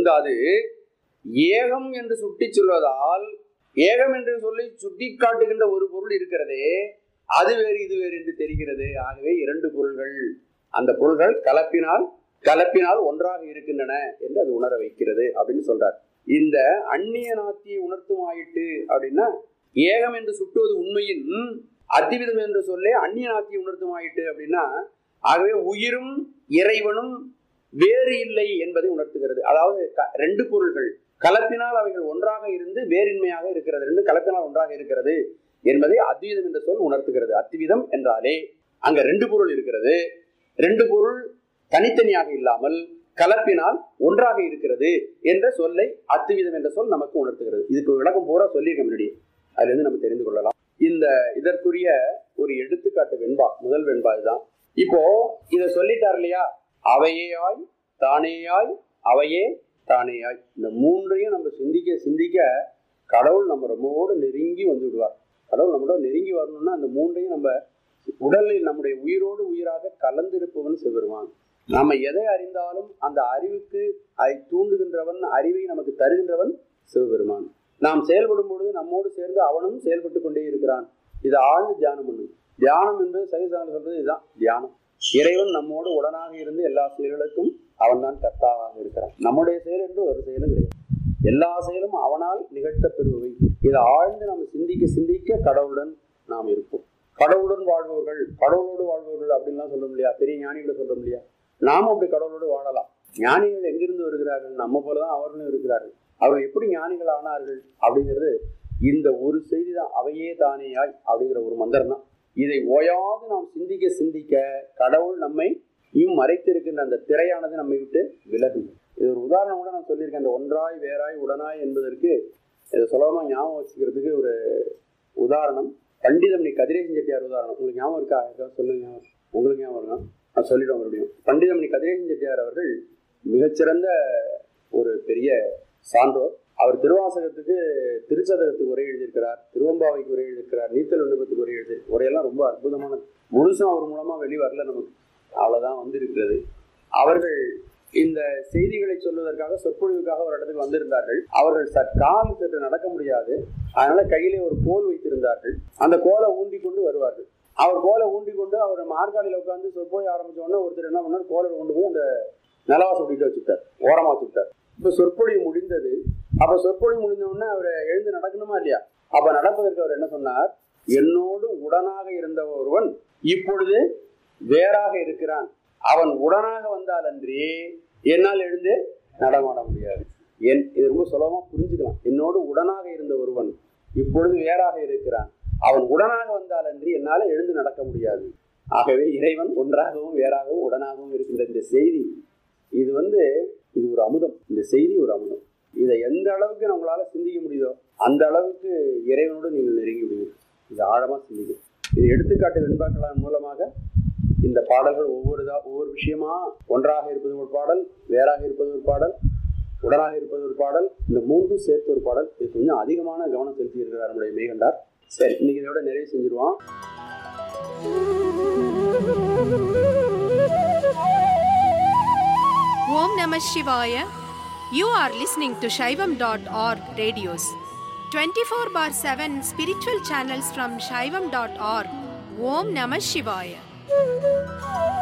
பொருந்தாது ஏகம் என்று சுட்டி சொல்வதால் ஏகம் என்று சொல்லி சுட்டி காட்டுகின்ற ஒரு பொருள் இருக்கிறதே அது வேறு இது வேறு என்று தெரிகிறது ஆகவே இரண்டு பொருள்கள் அந்த பொருள்கள் கலப்பினால் கலப்பினால் ஒன்றாக இருக்கின்றன என்று அது உணர வைக்கிறது அப்படின்னு சொல்றார் இந்த அந்நிய நாத்தியை உணர்த்தும் ஆயிட்டு அப்படின்னா ஏகம் என்று சுட்டுவது உண்மையின் அத்திவிதம் என்று சொல்லி அந்நிய நாத்தியை உணர்த்தும் ஆயிட்டு அப்படின்னா ஆகவே உயிரும் இறைவனும் வேறு இல்லை என்பதை உணர்த்துகிறது அதாவது க- ரெண்டு பொருள்கள் கலப்பினால் அவைகள் ஒன்றாக இருந்து வேறின்மையாக இருக்கிறது ரெண்டு கலப்பினால் ஒன்றாக இருக்கிறது என்பதை அத்விதம் என்ற சொல் உணர்த்துகிறது அத்விதம் என்றாலே அங்க ரெண்டு பொருள் இருக்கிறது ரெண்டு பொருள் தனித்தனியாக இல்லாமல் கலப்பினால் ஒன்றாக இருக்கிறது என்ற சொல்லை அத்துவிதம் என்ற சொல் நமக்கு உணர்த்துகிறது இதுக்கு விளக்கம் பூரா சொல்லியிருக்க முன்னாடி அதுல இருந்து நம்ம தெரிந்து கொள்ளலாம் இந்த இதற்குரிய ஒரு எடுத்துக்காட்டு வெண்பா முதல் வெண்பா இதுதான் இப்போ இத சொல்லிட்டார் இல்லையா அவையேயாய் தானேயாய் அவையே தானேயாய் இந்த மூன்றையும் நம்ம சிந்திக்க சிந்திக்க கடவுள் நம்ம ரொம்பவோடு நெருங்கி வந்து விடுவார் கடவுள் நம்மளோட நெருங்கி வரணும்னா அந்த மூன்றையும் நம்ம உடலில் நம்முடைய உயிரோடு உயிராக கலந்திருப்பவன் சிவருமான் நாம எதை அறிந்தாலும் அந்த அறிவுக்கு அதை தூண்டுகின்றவன் அறிவை நமக்கு தருகின்றவன் சிவபெருமான் நாம் செயல்படும் பொழுது நம்மோடு சேர்ந்து அவனும் செயல்பட்டு கொண்டே இருக்கிறான் இதை ஆழ்ந்து தியானம் பண்ணு தியானம் என்பது சைவசாமி சொல்றது இதுதான் தியானம் இறைவன் நம்மோடு உடனாக இருந்து எல்லா செயல்களுக்கும் அவன் தான் கர்த்தாவாக இருக்கிறான் நம்முடைய செயல் என்று ஒரு செயலும் கிடையாது எல்லா செயலும் அவனால் நிகழ்த்த பெறுபவை இதை ஆழ்ந்து நம்ம சிந்திக்க சிந்திக்க கடவுளுடன் நாம் இருப்போம் கடவுளுடன் வாழ்பவர்கள் கடவுளோடு வாழ்பவர்கள் அப்படின்லாம் சொல்ல முடியா பெரிய ஞானிகளை சொல்ல முடியா நாமும் அப்படி கடவுளோடு வாழலாம் ஞானிகள் எங்கிருந்து வருகிறார்கள் நம்ம போலதான் அவர்களும் இருக்கிறார்கள் அவர்கள் எப்படி ஞானிகள் ஆனார்கள் அப்படிங்கிறது இந்த ஒரு செய்தி தான் அவையே தானேயாய் அப்படிங்கிற ஒரு மந்திரம் தான் இதை ஓயாது நாம் சிந்திக்க சிந்திக்க கடவுள் நம்மை இன்னும் மறைத்திருக்கின்ற அந்த திரையானது நம்மை விட்டு விலகும் இது ஒரு உதாரணம் கூட நான் சொல்லியிருக்கேன் அந்த ஒன்றாய் வேறாய் உடனாய் என்பதற்கு இதை சுலபமா ஞாபகம் வச்சுக்கிறதுக்கு ஒரு உதாரணம் பண்டிதம் நீ கதிரேசன் செட்டியார் உதாரணம் உங்களுக்கு ஞாபகம் இருக்கா ஏதாவது சொல்லுங்க ஞாபகம். உங்களுக்கு ஞாபகம் இருக்கா நான் சொல்லிடுவேன் மறுபடியும் பண்டிதம் நீ கதிரேசன் செட்டியார் அவர்கள் மிகச்சிறந்த ஒரு பெரிய சான்றோர் அவர் திருவாசகத்துக்கு திருச்சதகத்துக்கு உரை எழுதியிருக்கிறார் திருவம்பாவைக்கு உரை எழுதியிருக்கிறார் நீத்தல் விண்ணப்பத்துக்கு உரை எழுதி உரையெல்லாம் ரொம்ப அற்புதமான முழுசும் அவர் மூலமா வெளி வரல நமக்கு அவ்வளவுதான் வந்திருக்கிறது அவர்கள் இந்த செய்திகளை சொல்வதற்காக சொற்பொழிவுக்காக ஒரு இடத்துக்கு வந்திருந்தார்கள் அவர்கள் சற்கால் சற்று நடக்க முடியாது அதனால கையிலே ஒரு கோல் வைத்திருந்தார்கள் அந்த கோலை ஊண்டி கொண்டு வருவார்கள் அவர் கோலை ஊண்டி கொண்டு அவர் மார்காலியில் உட்கார்ந்து சொற்பொழி ஆரம்பிச்ச உடனே ஒருத்தர் என்ன பண்ணார் கோலை கொண்டு போய் அந்த நிலவாசம் விட்டு வச்சுட்டார் ஓரமா வச்சுட்டார் இப்ப சொற்பொழிவு முடிந்தது அப்ப சொற்பொழிவு முடிஞ்ச உடனே அவர் எழுந்து நடக்கணுமா இல்லையா அப்ப நடப்பதற்கு அவர் என்ன சொன்னார் என்னோடு உடனாக இருந்த ஒருவன் இப்பொழுது வேறாக இருக்கிறான் அவன் உடனாக வந்தால் அன்றி என்னால் எழுந்து நடமாட முடியாது என் இது ரொம்ப சுலபமா புரிஞ்சுக்கலாம் என்னோடு உடனாக இருந்த ஒருவன் இப்பொழுது வேறாக இருக்கிறான் அவன் உடனாக வந்தால் அன்றி என்னால எழுந்து நடக்க முடியாது ஆகவே இறைவன் ஒன்றாகவும் வேறாகவும் உடனாகவும் இருக்கின்ற இந்த செய்தி இது வந்து இது ஒரு அமுதம் இந்த செய்தி ஒரு அமுதம் இதை எந்த அளவுக்கு நம்மளால சிந்திக்க முடியுதோ அந்த அளவுக்கு இறைவனோடு நீங்கள் நெருங்கி முடியும் இது ஆழமா சிந்திக்கும் இது எடுத்துக்காட்டு வெண்பாக்களான் மூலமாக இந்த பாடல்கள் ஒவ்வொரு தா- ஒவ்வொரு விஷயமா ஒன்றாக இருப்பது ஒரு பாடல் வேறாக இருப்பது ஒரு பாடல் உடனாக இருப்பது ஒரு பாடல் இந்த மூன்றும் சேர்த்து ஒரு பாடல் இது கொஞ்சம் அதிகமான கவனம் செலுத்தி இருக்கிறார் நம்முடைய மேகண்டார் சரி இன்னைக்கு இதோட நிறைவு செஞ்சிருவோம் Om Namah Shivaya. You are listening to Shaivam.org radios. 24 bar 7 spiritual channels from Shaivam.org. Om Namah Shivaya.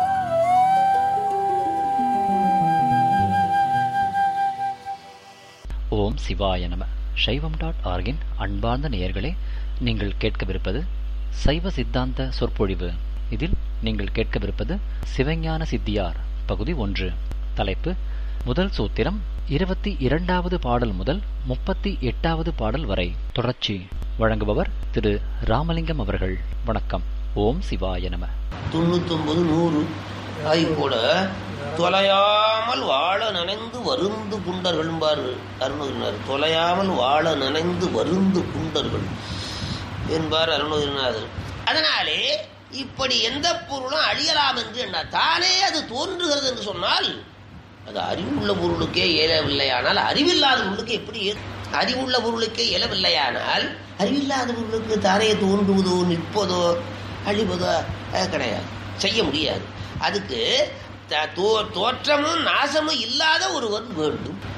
ஓம் சிவாய நம சைவம் டாட் ஆர்கின் அன்பார்ந்த நேயர்களே நீங்கள் கேட்கவிருப்பது சைவ சித்தாந்த சொற்பொழிவு இதில் நீங்கள் கேட்கவிருப்பது சிவஞான சித்தியார் பகுதி ஒன்று தலைப்பு முதல் சூத்திரம் இருபத்தி இரண்டாவது பாடல் முதல் முப்பத்தி எட்டாவது பாடல் வரை தொடர்ச்சி வழங்குபவர் திரு ராமலிங்கம் அவர்கள் வணக்கம் ஓம் சிவாய நம தொண்ணூத்தொன்பது நூறு ஆகி கூட தொலையாமல் வாழ நனைந்து வருந்து புண்டர்கள் அருணகிரினார் தொலையாமல் வாழ நனைந்து வருந்து புண்டர்கள் என்பார் அருணகிரிநாதர் அதனாலே இப்படி எந்த பொருளும் அழியலாம் என்று என்ன தானே அது தோன்றுகிறது என்று சொன்னால் அது அறிவுள்ள பொருளுக்கே இயலவில்லையானால் அறிவில்லாத பொருளுக்கு எப்படி இயலும்? அறிவுள்ள பொருளுக்கே இயலவில்லையானால் அறிவில்லாத பொருளுக்கு தானே தோன்றுவதோ நிற்பதோ அழிவதோ அஹ், கிடையாது செய்ய முடியாது அதுக்கு த- தோ- தோற்றமும் நாசமும் இல்லாத ஒருவன் வேண்டும்